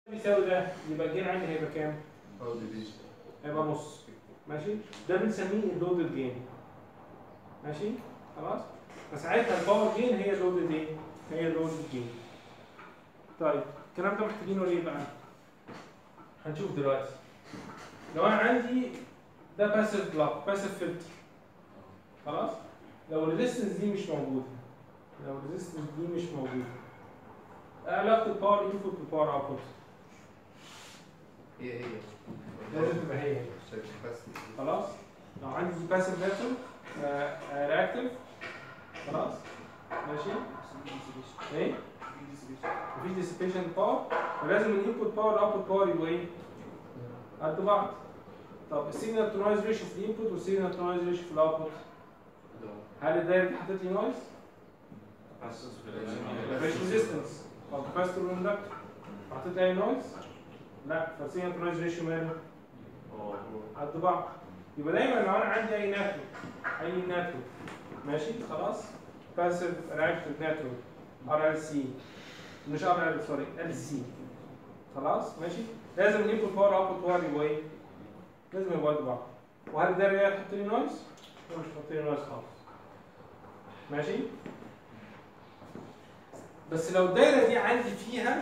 بيساوي ده يبقى الجين عندي هيبقى كام؟ او ديفيجن هيبقى نص ماشي ده بنسميه اللودد جين ماشي خلاص فساعتها الباور جين هي اللودد ايه هي اللودد جين طيب الكلام ده محتاجينه ليه بقى هنشوف دلوقتي لو انا عندي ده باسيف بلوك باسيف فلتر خلاص لو الريزيستنس دي مش موجوده لو الريزيستنس دي مش موجوده إيه علاقه الباور انبوت بالباور اوتبوت هي هي لازم تبقى هي هي شكل بس خلاص لو عندي باسيف ميثود رياكتيف خلاص ماشي ايه مفيش ديسيبيشن باور فلازم الانبوت باور والاوتبوت باور يبقوا ايه قد بعض طب السيجنال تو نويز ريشيو في الانبوت والسيجنال تو نويز ريشيو في الاوتبوت هل الدايره دي حطت لي نويز؟ مفيش ريزيستنس او كاباسيتور واندكتور حطيت لي اي نويز؟ لا فالسيجنال تو نويز ريشيو ماله؟ قد بعض يبقى دايما لو انا عندي اي نتورك اي نتورك ماشي خلاص باسيف رياكتيف نتورك ار ال سي مش ار ال سوري ال سي خلاص ماشي لازم الانبوت باور اوتبوت باور يبقوا ايه؟ لازم يبقوا قد بعض وهل ده اللي هيحط لي نويز؟ لا مش هيحط لي نويز خالص ماشي بس لو الدايره دي عندي فيها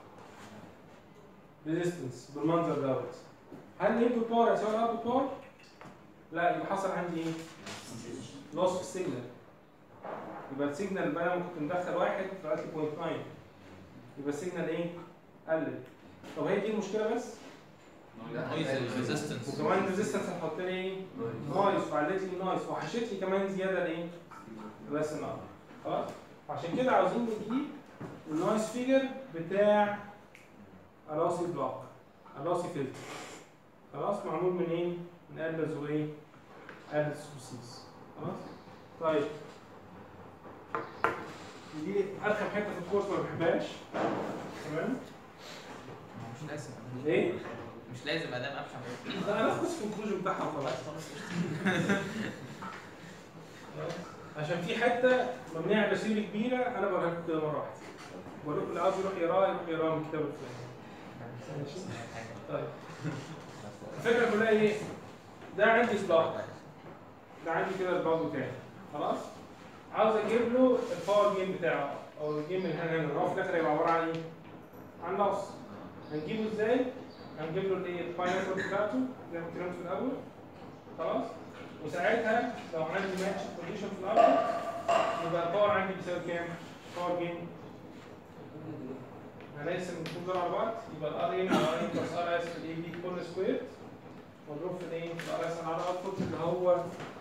ريزيستنس بالمنظر دوت هل الانبوت باور هيساوي الاوتبوت باور؟ لا يبقى حصل عندي ايه؟ لوس في السيجنال يبقى السيجنال بقى لما كنت مدخل واحد طلعت لي 0.9 يبقى السيجنال ايه؟ قلل طب هي دي المشكله بس؟ نويز ريزيستنس وكمان الريزيستنس هتحط لي ايه؟ نايس وعلت لي نايس وحشت لي كمان زياده لايه؟ بس النهار خلاص؟ عشان كده عاوزين نجيب النايس فيجر بتاع الاسي بلوك الاسي فلتر خلاص معمول من ايه؟ من البز وايه؟ البز وسيس خلاص؟ طيب دي ارخم حته في الكورس ما بحبهاش تمام؟ مش لازم ايه؟ مش لازم ادام افهم لا انا اخد الكونكلوجن بتاعها وخلاص عشان في حته مبنيه على سيره كبيره انا بقولها لكم كده مره واحده بقول لكم اللي عاوز يروح يقراها يروح يقراها من الكتاب الفلاني ماشي طيب الفكره كلها ايه؟ ده عندي سبلاك ده عندي كده الباج بتاعي خلاص؟ عاوز اجيب له الباور جيم بتاعه او الجيم من هنا هنا هو في الاخر هيبقى عباره عن ايه؟ عن لوس هنجيبه ازاي؟ هنجيب له الايه؟ الباينتر بتاعته زي ما اتكلمت في الاول خلاص؟ وساعتها لو عندي ماتش كونديشن في الارض يبقى الباور عندي بيساوي كام؟ باور جيم هنقسم الاثنين دول على بعض يبقى الار ام ار ام بلس ار اس في الاي بي كل سكوير مضروب في الايه؟ في الار اس على الاوتبوت اللي هو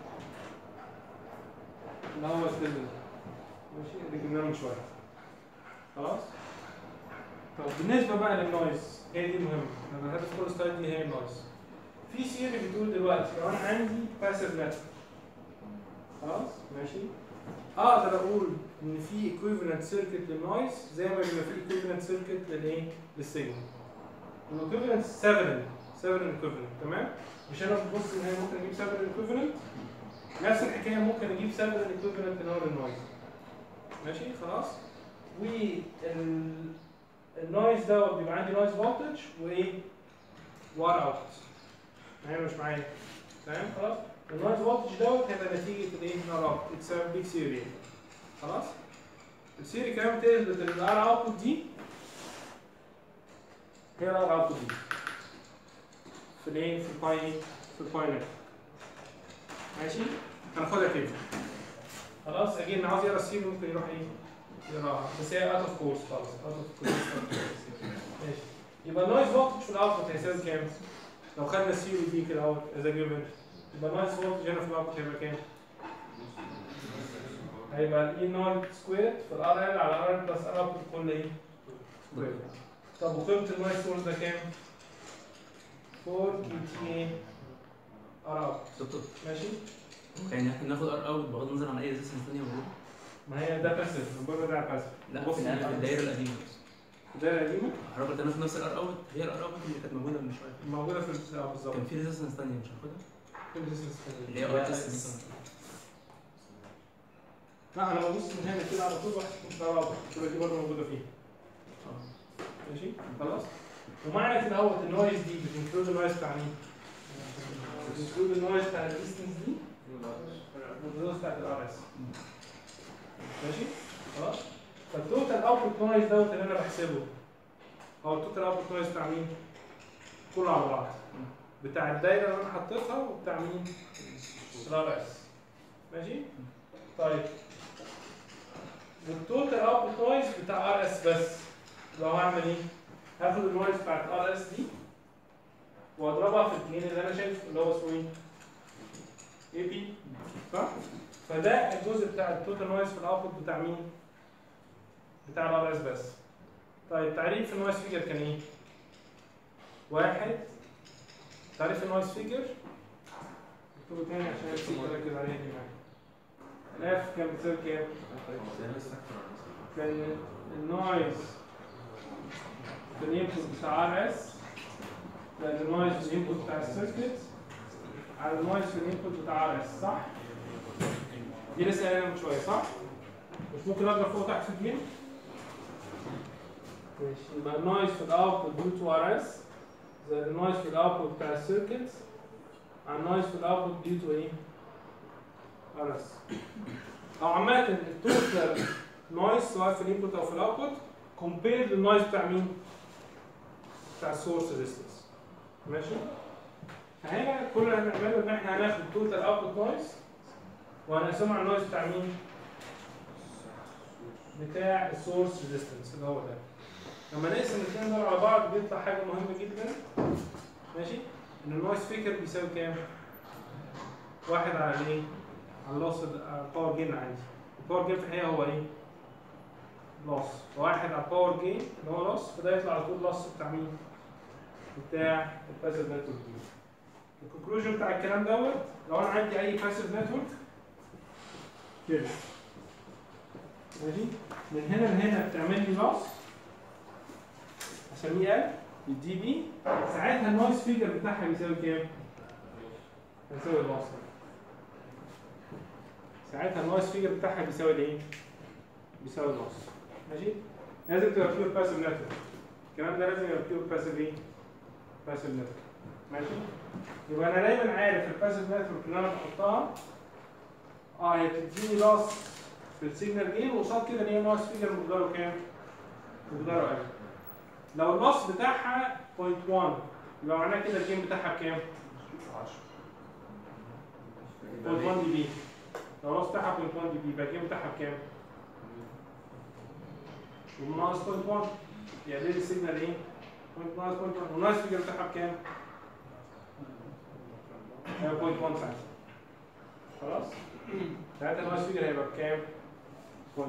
اللي هو السيجنال ماشي اللي جبناه من شويه خلاص؟ طب بالنسبه بقى للنويز هي دي المهمه لما الهدف كل ستايل دي هي النويز في سيري بتقول دلوقتي لو انا عندي باسيف نتورك خلاص ماشي اقدر اقول ان في equivalent circuit للنويز زي ما بيبقى في equivalent circuit للايه؟ للسيجنال. الايكويفالنت 7 7 equivalent تمام؟ مش انا ببص ان هي ممكن اجيب 7 equivalent نفس الحكايه ممكن اجيب 7 equivalent اللي هو للنويز. ماشي خلاص؟ وال النويز دوت بيبقى عندي نويز فولتج وايه؟ وار اوت. معايا مش معايا؟ تمام خلاص؟ النويز فولتج دوت هيبقى نتيجه الايه؟ نار اوت اتس بيج سيري خلاص؟ السيري كمان بتثبت ان الار اوتبوت دي هي الار اوتبوت دي في الايه؟ في الباي في الباي نت ماشي؟ هناخدها كده خلاص اجي اللي عاوز يقرا السيري ممكن يروح ايه؟ يقراها بس هي اوت اوف كورس خالص اوت اوف كورس ماشي يبقى النويز فولتج في الاوتبوت هيساوي كام؟ لو خدنا السيري دي كده اهوت از جيفن يبقى النويز فولتج هنا في الاوتبوت هيبقى كام؟ هيبقى الاي نوت سكوير في الار ال على ار بلس ار اوتبوت كل ايه؟ سكوير طب وقيمه النويز سورس ده كام؟ 4 كي تي اي ار اوت دكتور ماشي؟ يعني احنا بناخد ار اوت بغض النظر عن اي ريزيستنس ثانيه موجوده ما هي ده باسيف بره ده باسيف لا بص في الآن في الدايره القديمه بس الدايره القديمه حضرتك قلت نفس الار اوت هي الار اوت اللي كانت موجوده من شويه موجوده في ال- اه بالظبط كان في ريزيستنس ثانيه مش هاخدها في الريزيستنس الثانية. اللي هي ار اس لا انا ببص من هنا كده على طول واحد في ار اوت تبقى دي برضه موجوده فيه ماشي خلاص ومعنى كده اهوت النويز دي بتنكلود النويز بتاع مين؟ بتنكلود النويز بتاع الديستنس دي والنويز بتاعت الار اس ماشي؟ خلاص؟ فالتوتال اوتبوت نويز دوت اللي انا بحسبه هو التوتال اوتبوت نويز بتاع مين؟ كله على بعض بتاع الدايره اللي انا حطيتها وبتاع مين؟ الار اس ماشي؟ طيب والتوتال اوتبوت نويز بتاع ار اس بس لو هعمل ايه؟ هاخد النويز بتاعت ار اس دي واضربها في الجين اللي انا شايف اللي هو اسمه ايه؟ اي بي صح؟ فده الجزء بتاع التوتال نويز في الاوتبوت بتاع مين؟ بتاع الار اس بس. طيب تعريف النويز فيجر كان ايه؟ واحد تعريف النويز فيجر اكتبه تاني عشان نسيت اركز عليها دي معايا. الاف كان بتساوي كام؟ كان النويز في الانبوت بتاع ار اس زائد النويز في الانبوت بتاع السيركت على النويز في الانبوت بتاع ار اس صح؟ دي لسه قايلها من شويه صح؟ مش ممكن اضرب فوق وتحت في الجيم؟ ماشي يبقى النويز في الاوتبوت ديو تو ار اس زائد النويز في الاوتبوت بتاع السيركت على النويز في الاوتبوت ديو تو ايه؟ ار اس او عامة التوتال نويز سواء في الانبوت او في الاوتبوت كومبير للنويز بتاع مين؟ بتاع السورس ريزيستنس ماشي؟ فهنا كل اللي هنعمله ان احنا هناخد التوتال اوتبوت نويز وهنقسمه على النويز بتاع مين؟ بتاع السورس ريزيستنس اللي هو ده لما نقسم الاثنين دول على بعض بيطلع حاجه مهمه جدا ماشي؟ ان النويز فيكر بيساوي كام؟ واحد على الايه؟ على اللوس على الباور جين عندي الباور جين في الحقيقه هو ايه؟ لوس واحد على الباور جين اللي هو لوس فده يطلع على طول لوس بتاع مين؟ بتاع الباسيف نتورك دي الكونكلوجن بتاع الكلام دوت لو انا عندي اي باسيف نتورك كده ماشي من هنا لهنا بتعمل لي لوس اسميه ال الدي بي ساعتها النويز فيجر بتاعها بيساوي كام؟ بيساوي اللوس ساعتها النويز فيجر بتاعها بيساوي الايه؟ بيساوي اللوس ماشي؟ لازم تبقى بيور باسيف نتورك الكلام ده لازم يبقى بيور باسيف ايه؟ باسيف نتورك ماشي؟ يبقى انا دايما عارف الباسيف نتورك اللي انا بحطها اه هي بتديني لوس في السيجنال جين وقصاد كده ان هي ناقص فيجر مقداره كام؟ مقداره اقل. لو اللوس بتاعها 0.1 يبقى معناه كده الجين بتاعها بكام؟ 0.1 دي بي. لو اللوس بتاعها 0.1 دي بي يبقى الجين بتاعها بكام؟ ناقص 0.1 يعني ليه السيجنال ايه؟ ناقص 0.1 والناقص فيجر بتاعها بكام؟ 0.1 ساعتها. خلاص؟ ساعتها الناقص فيجر هيبقى بكام؟ 0.1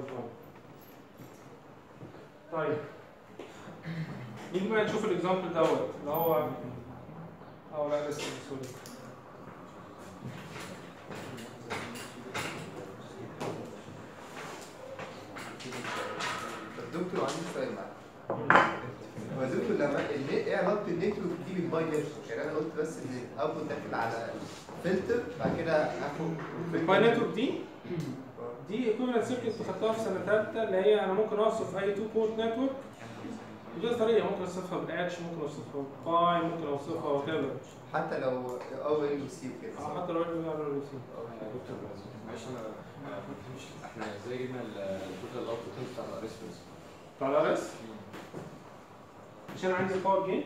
طيب نيجي بقى نشوف الاكزامبل دوت اللي هو او لا لسه سوري طب دكتور عندي سؤال معاك هو دكتور لما النت ايه علاقه النتورك دي بالباي نتورك؟ يعني انا قلت بس ان الاوتبوت داخل على فلتر بعد كده هاخد الباي نتورك دي دي ايكوفالنت سيركت خدتها في سنه ثالثه اللي هي انا ممكن اوصف اي تو بورت نتورك بكذا طريقه ممكن اوصفها بالاتش ممكن اوصفها باي ممكن اوصفها وات ايفر حتى لو او ان وسي وكده صح؟ حتى لو انا دكتور معلش انا أنا كنت مش احنا ازاي جبنا التوتال اوتبوت بتاع الريسبونس بتاع الار اس مش انا عندي الباور جين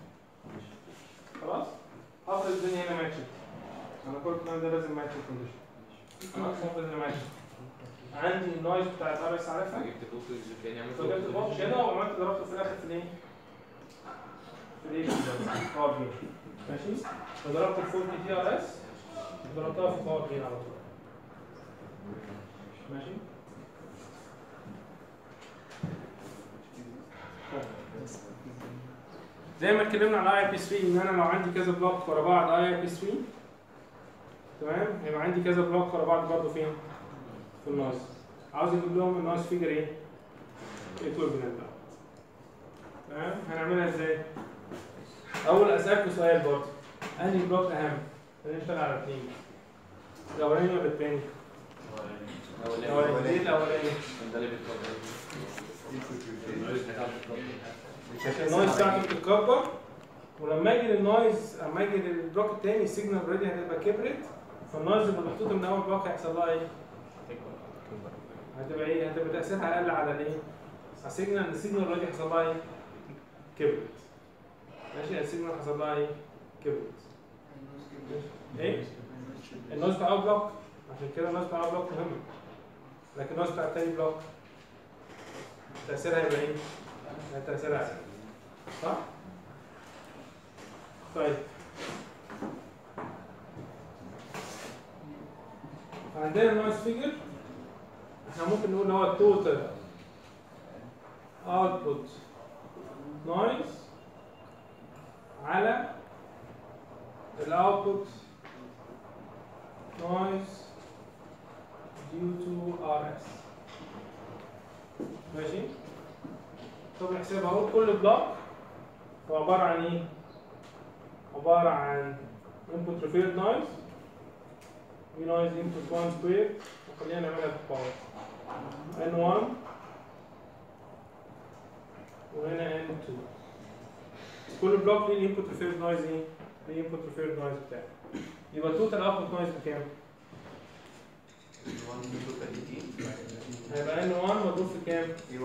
خلاص افرض الدنيا هنا ماتشت انا كل الكلام ده لازم ماتش كونديشن خلاص افرض هنا ماتشت عندي النويز بتاع الار اس عارفها جبت فولتج تاني عملت فجبت البوكس هنا وعملت ضربته في الاخر في الايه؟ في الايه؟ في الباور جين ماشي؟ فضربت الفول دي تي ار اس ضربتها في الباور جين على طول ماشي؟ زي ما اتكلمنا على اي بي 3 ان انا لو عندي كذا بلوك ورا بعض اي بي 3 تمام هيبقى عندي كذا بلوك ورا بعض برضه فين؟ في النايس عاوز اجيب لهم النايس فيجر ايه؟ ايكويفالنت بقى تمام هنعملها ازاي؟ اول اسالكوا سؤال برضه انهي بلوك اهم؟ خلينا نشتغل على الاثنين الاولاني ولا الثاني؟ الاولاني ليه الاولاني؟ ده اللي بيتفضل النويز بتاع عشان النويز بتاعته بتتكبر ولما اجي للنويز اما اجي للبلوك التاني السيجنال اوريدي هتبقى كبرت فالنويز اللي محطوطه من اول بلوك هيحصل لها ايه؟ هتبقى ايه؟ هتبقى تاثيرها اقل على الايه؟ على السيجنال السيجنال اوريدي حصل لها ايه؟ كبرت ماشي السيجنال حصل لها ايه؟ كبرت ايه؟ النويز بتاع اول بلوك عشان كده النويز بتاع اول بلوك مهم لكن النويز بتاع التاني بلوك تاثيرها هيبقى ايه؟ تاثيرها اقل صح؟ طيب عندنا النويز فيجر احنا ممكن نقول هو التوتال اوتبوت نويز على الاوتبوت نويز due to RS ماشي طب نحسبها اهو كل بلوك هو عبارة عن ايه؟ عبارة عن input referred noise في noise input 1 square وخلينا نعملها بالباور N1 وهنا N2 كل بلوك ليه input referred noise ايه؟ ليه input referred noise بتاعه يبقى total output noise بكام؟ هيبقى N1 مضروب في كام؟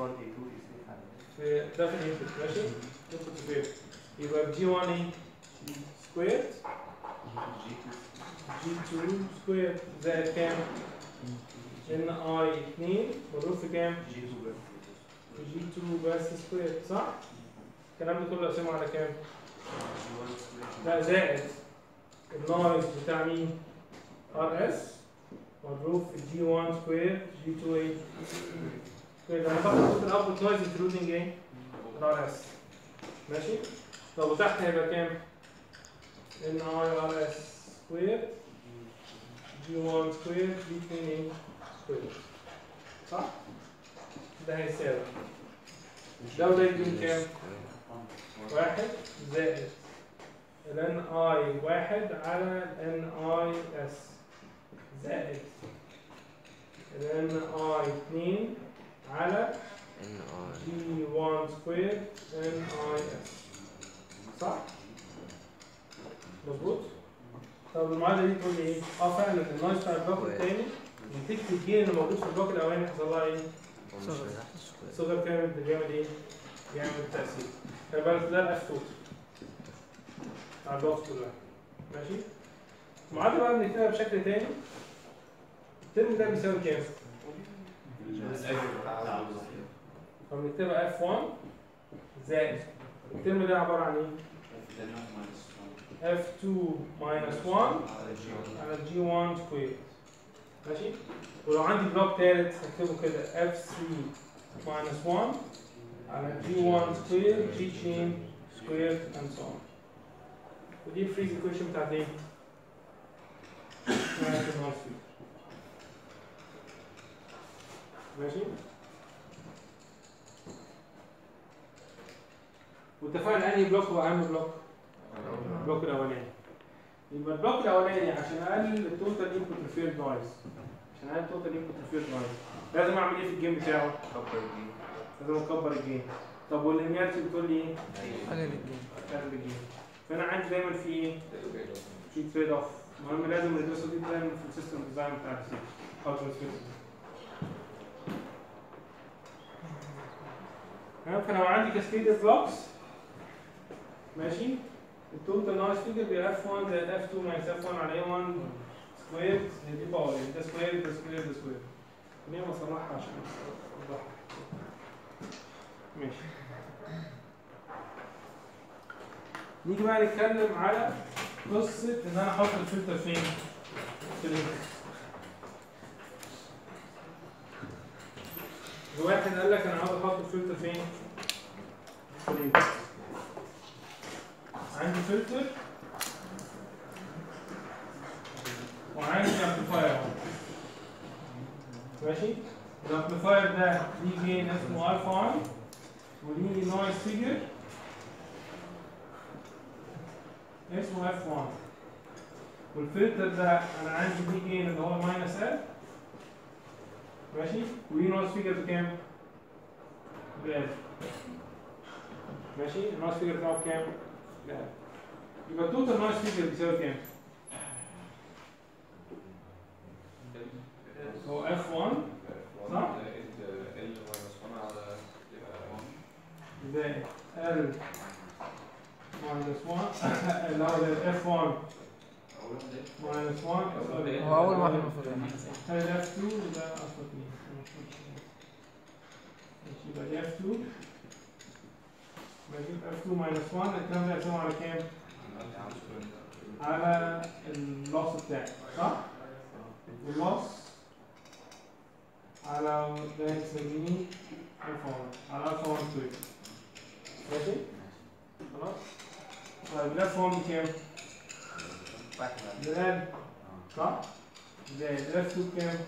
في ده في الانبوت ماشي؟ input referred يبقى G1 ايه؟ سكوير G2 سكوير زائد كام؟ ان اي 2 مضروب في كام؟ جي 2 بس سكوير صح؟ الكلام ده كله اقسمه على كام؟ لا زائد النايز بتاع مين؟ ار اس مضروب في جي 1 سكوير جي 2 ايه؟ سكوير لما تاخد الاوتبوت نايز انكلودنج ايه؟ الار اس ماشي؟ طب وتحت هيبقى كام؟ ان اي ار اس سكوير جي 1 سكوير جي 2 ايه؟ سكوير صح؟ ده هيساوي ده وده يديهم كام؟ واحد زائد ال ان اي واحد على ال ان اي اس زائد ال ان اي اتنين على جي 1 سكوير ان اي اس صح؟ مظبوط؟ طب المعادلة دي تقول لي ايه؟ اه فعلا النايس بتاع البلوك التاني نتيجة الجين اللي موجود في البلوك الأولاني حصل لها ايه؟ صغر كامل بيعمل ايه؟ بيعمل تأثير خلي بالك ده الاف توت بتاع البلوكس كلها ماشي؟ المعادلة بقى بنكتبها بشكل تاني الترم ده بيساوي كام؟ فبنكتبها F1 زائد الترم ده عبارة عن ايه؟ F2 minus 1 على G1 سكوير ماشي؟ ولو عندي بلوك تالت هكتبه كده F3 minus 1 على G1 سكوير G chain سكوير and so on ودي الفريز equation بتاعت ايه؟ بتاعت النويز فيجر ماشي؟ واتفقنا انهي بلوك هو اهم بلوك؟ البلوك الاولاني يبقى البلوك الاولاني عشان اقلل التوتال انبوت ريفير نويز عشان اقلل التوتال انبوت ريفير نويز لازم اعمل ايه في الجيم بتاعه؟ لازم اكبر الجيم طب واللينيارتي بتقول لي ايه؟ اقلل الجيم فانا عندي دايما في ايه؟ في تريد اوف المهم لازم ندرسه جدا في السيستم ديزاين بتاع السي هاردوير سيستم تمام فلو عندي كاسكيد بلوكس ماشي التوتال نايس فيجر بيبقى اف 1 زائد اف 2 ماينس اف 1 على اي 1 سكوير دي باور يعني ده سكوير ده سكوير ده سكوير خلينا نصلحها عشان اوضحها ماشي نيجي بقى نتكلم على قصة إن أنا أحط الفلتر فين؟ في الإنبوت. واحد قال لك أنا عاوز أحط الفلتر فين؟ في الإنبوت. عندي فلتر وعندي امبليفاير ماشي الامبليفاير ده ليه جين اسمه الفا 1 وليه نويز فيجر اسمه اف 1 والفلتر ده انا عندي ليه جين اللي هو ماينس ال ماشي وليه نويز فيجر بكام؟ ب 1000 ماشي النايس فيجر بتاعه كام؟ لا يبقى التوتال نايس فيجر بيساوي كام؟ هو F1 صح؟ ال ماينس 1 على زائد L minus 1 اللي هو زائد F1 minus 1 sorry. هو أول واحد المفروض هذا F2 وده أصلا 2 ماشي يبقى دي F2 بجيب F2 minus 1 الكلام ده يقسمه على كام؟ على اللوس بتاعي صح؟ واللوس على ده نسميه الفا 1 على الفا 1 2 ماشي؟ خلاص؟ طيب الالفا 1 بكام؟ واحد زائد صح؟ زائد الاف 2 بكام؟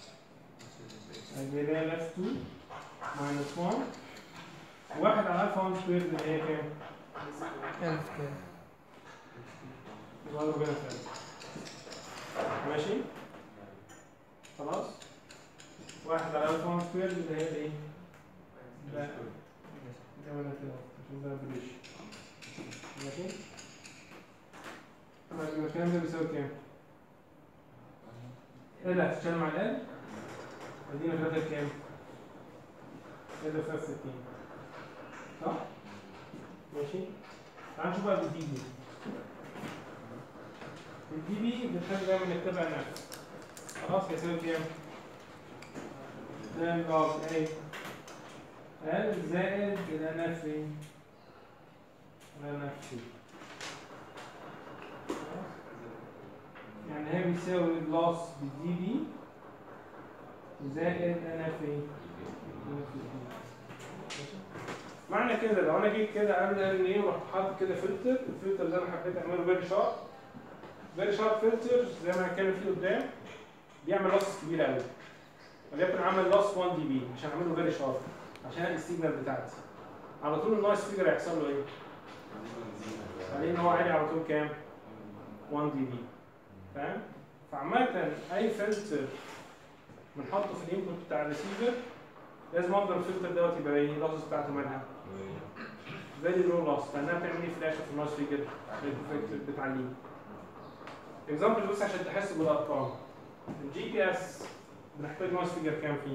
يبقى ده الاف 2 ماينس 1 واحد على الفا 1 سكوير اللي هي كام؟ ألف كده يبقى ربنا يسلمك ماشي؟ خلاص؟ واحد على الفا 1 سكوير اللي هي الايه؟ لا ده ولا كده عشان ده بريش ماشي؟ طيب يبقى الكلام ده بيساوي كام؟ ايه ده هتشتغل مع ال ادينا ثلاثة كام؟ ايه ده فيها 60 صح؟ ماشي؟ تعال نشوف بقى بالدي بي الدي بي بنحتاج دايما نتبع نفس خلاص هيساوي كام؟ ده لوج ايه ال زائد ال اف ايه؟ ال اف سي يعني هي بيساوي اللوس بالدي بي زائد ان اف ايه معنى كده لو انا جيت كده قبل ان ايه ورحت حاطط كده فلتر الفلتر ده انا حبيت اعمله فيري شارب فيري شارب فلتر زي ما هنتكلم فيه قدام بيعمل لوس كبيره قوي وليكن عمل لوس 1 دي بي عشان اعمله فيري شارب عشان السيجنال بتاعتي على طول النايس فيجر هيحصل له ايه؟ عليه ان هو عالي على طول كام؟ 1 دي بي فاهم؟ فعامة أي فلتر بنحطه في الانبوت بتاع الريسيفر لازم افضل الفلتر دوت يبقى ايه اللوسز بتاعته مالها؟ فيري لو لوس لانها بتعمل ايه في الاخر في النايس فيجر بتعليه. اكزامبل بس عشان تحس بالارقام الجي بي اس بنحتاج نايس فيجر كام فيه؟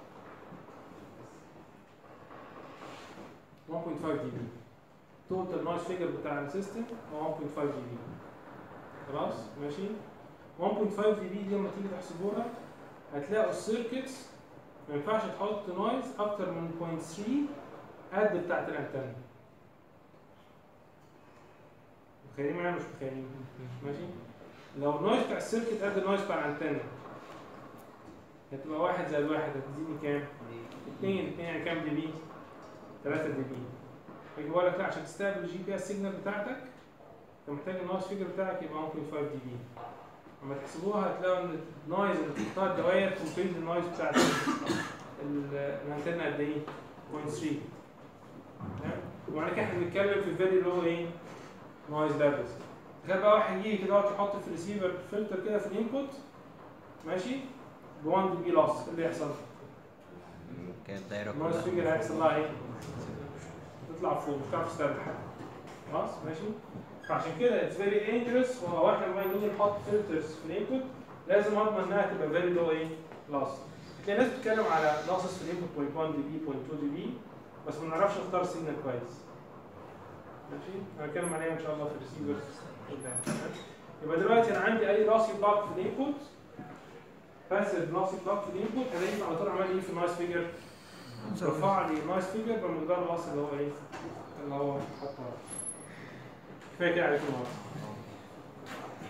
1.5 دي بي توتال نايس فيجر بتاع السيستم هو 1.5 دي بي خلاص ماشي 1.5 دي بي دي لما تيجي تحسبوها هتلاقوا السيركتس ما ينفعش تحط نويز اكتر من 0.3 قد بتاعت الانتنه متخيلين معايا مش متخيلين ماشي لو النويز بتاع السيركت قد النويز بتاع الانتنه هتبقى واحد زائد واحد هتديني كام؟ اتنين اتنين يعني كام دي بي؟ 3 دي بي يجي يقول لك لا عشان تستقبل الجي بي اس سيجنال بتاعتك انت محتاج النويز فيجر بتاعك يبقى 1.5 دي بي لما تحسبوها هتلاقوا ان النويز اللي بتحطها الدوائر كومبيد النويز بتاعت ال- الانتنه قد ايه؟ 0.3 تمام؟ ومعنى كده احنا بنتكلم في فيري لو ايه؟ نويز ليفلز تخيل بقى واحد يجي كده يقعد يحط في الريسيفر فلتر كده في الانبوت ماشي ب 1 دي بي لوس ايه اللي يحصل؟ كانت دايرة النويز كلها فيجر هيحصل لها ايه؟ تطلع فوق مش هتعرف تسترجع خلاص ماشي فعشان كده اتس فيري dangerous وهو احنا لما نيجي نحط فلترز في الانبوت لازم اضمن انها تبقى فيري لو ايه؟ لاس هتلاقي ناس بتتكلم على لاسز في الانبوت 0.1 دي بي 0.2 دي بي بس ما نعرفش نختار سيجنال كويس ماشي هنتكلم عليها ان شاء الله في الريسيفرز قدام تمام؟ يبقى دلوقتي انا عندي اي لاسي بلاك في الانبوت باسيف لاسي بلاك في الانبوت هلاقيه على طول عمال ايه في النايس فيجر رفع لي نايس فيجر بمقدار الوصل اللي هو ايه؟ اللي هو حطه كفايه كده عليكم النهارده